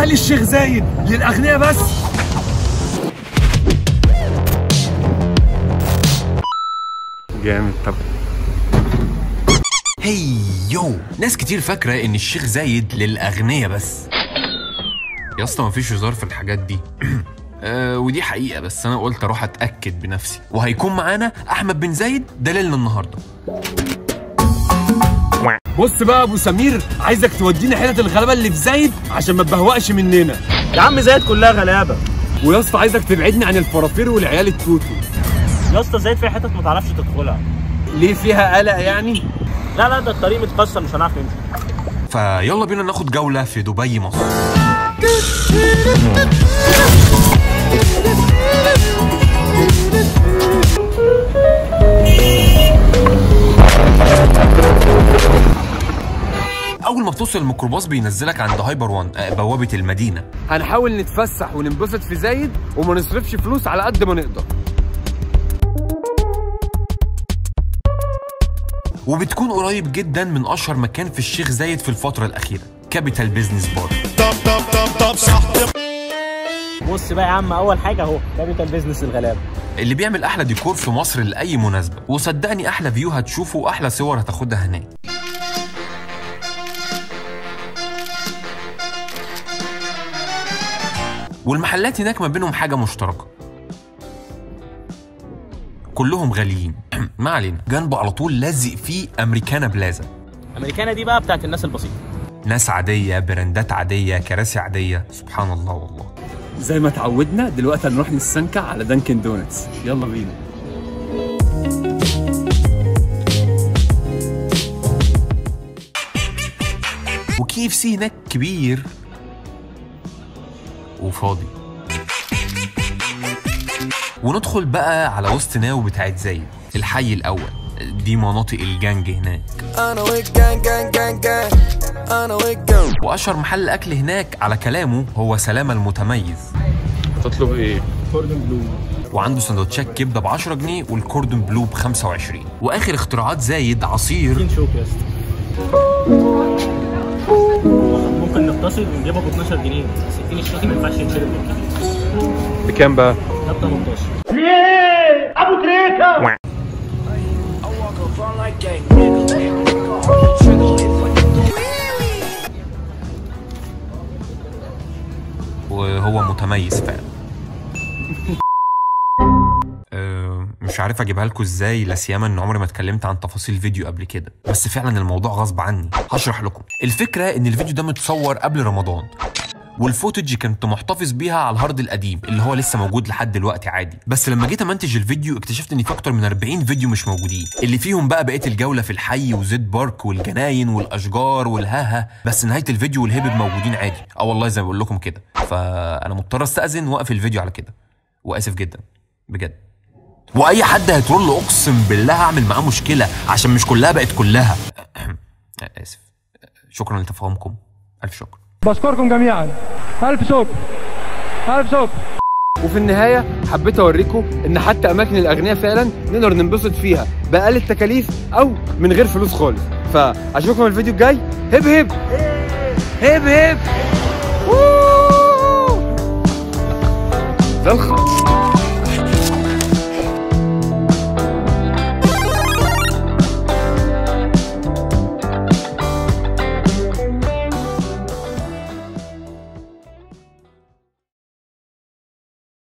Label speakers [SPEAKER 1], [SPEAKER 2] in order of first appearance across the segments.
[SPEAKER 1] هل الشيخ زايد للاغنياء بس جامد طب
[SPEAKER 2] هي يو ناس كتير فاكرة إن الشيخ زايد للأغنياء بس يا اسطى مفيش هزار في الحاجات دي آه ودي حقيقة بس أنا قلت أروح أتأكد بنفسي وهيكون معانا أحمد بن زايد دليلنا النهاردة
[SPEAKER 1] بص بقى يا ابو سمير عايزك تودينا حتت الغلابه اللي في زايد عشان ما تبهوأش مننا
[SPEAKER 3] يا عم زايد كلها غلابه
[SPEAKER 1] ويا اسطى عايزك تبعدني عن الفرافير والعيال التوتو
[SPEAKER 3] يا اسطى زايد فيها حتت ما تعرفش تدخلها
[SPEAKER 1] ليه فيها قلق يعني
[SPEAKER 3] لا لا ده الطريق متكسر مش هنعرف نمشي
[SPEAKER 2] فيلا بينا ناخد جولة في دبي مصر أول ما بتوصل الميكروباص بينزلك عند هايبر وان آه، بوابة المدينة
[SPEAKER 1] هنحاول نتفسح وننبسط في زايد وما نصرفش فلوس على قد ما نقدر
[SPEAKER 2] وبتكون قريب جدا من أشهر مكان في الشيخ زايد في الفترة الأخيرة كابيتال بيزنس بار
[SPEAKER 3] بص بقى يا عم اول حاجه اهو كابيتال بيزنس الغلابه
[SPEAKER 2] اللي بيعمل احلى ديكور في مصر لاي مناسبه وصدقني احلى فيو هتشوفه واحلى صور هتاخدها هناك والمحلات هناك ما بينهم حاجه مشتركه كلهم غاليين ما علينا جنبه على طول لازق فيه امريكانا بلازا
[SPEAKER 3] امريكانا دي بقى بتاعت الناس البسيطه
[SPEAKER 2] ناس عاديه براندات عاديه كراسي عاديه سبحان الله والله
[SPEAKER 1] زي ما اتعودنا دلوقتي هنروح نستنكع على دانكن دونتس يلا بينا
[SPEAKER 2] وكي اف سي هناك كبير وفاضي وندخل بقى على وسط ناو بتاعت زايد الحي الاول دي مناطق الجانج هناك
[SPEAKER 4] انا والجان جان جان جان انا والجان
[SPEAKER 2] واشهر محل اكل هناك على كلامه هو سلامه المتميز
[SPEAKER 1] تطلب ايه
[SPEAKER 2] وعنده سندوتشات كبده ب 10 جنيه والكوردون بلو ب 25 واخر اختراعات زايد عصير
[SPEAKER 3] شوك يا اسطى ممكن نختصر ونجيبها ب 12 جنيه 60 الشوكي ما ينفعش يتشرب من كده
[SPEAKER 1] بكام بقى
[SPEAKER 3] ده ب 18
[SPEAKER 2] وهو متميز فعلا أه، مش عارف اجيبها لكم ازاي لا سيما ان عمري ما اتكلمت عن تفاصيل فيديو قبل كده بس فعلا الموضوع غصب عني هشرح لكم الفكره ان الفيديو ده متصور قبل رمضان والفوتج كنت محتفظ بيها على الهارد القديم اللي هو لسه موجود لحد دلوقتي عادي بس لما جيت امنتج الفيديو اكتشفت ان في اكتر من 40 فيديو مش موجودين اللي فيهم بقى بقيه الجوله في الحي وزد بارك والجناين والاشجار والهاها بس نهايه الفيديو والهبب موجودين عادي اه والله زي ما بقول لكم كده فانا مضطر استاذن واقفل الفيديو على كده واسف جدا بجد واي حد هيترول اقسم بالله هعمل معاه مشكله عشان مش كلها بقت كلها اسف شكرا لتفاهمكم الف شكر
[SPEAKER 5] بشكركم جميعا ألف شكر ألف شكر
[SPEAKER 1] وفي النهايه حبيت اوريكم ان حتى اماكن الاغنياء فعلا نقدر ننبسط فيها باقل التكاليف او من غير فلوس خالص فاشوفكم الفيديو الجاي هب هب هب هب ووو. ده الخ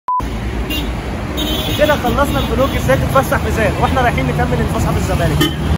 [SPEAKER 3] كده خلصنا الفلوج ازاي تتفسح في زايد واحنا رايحين نكمل الفسحه في الزمالك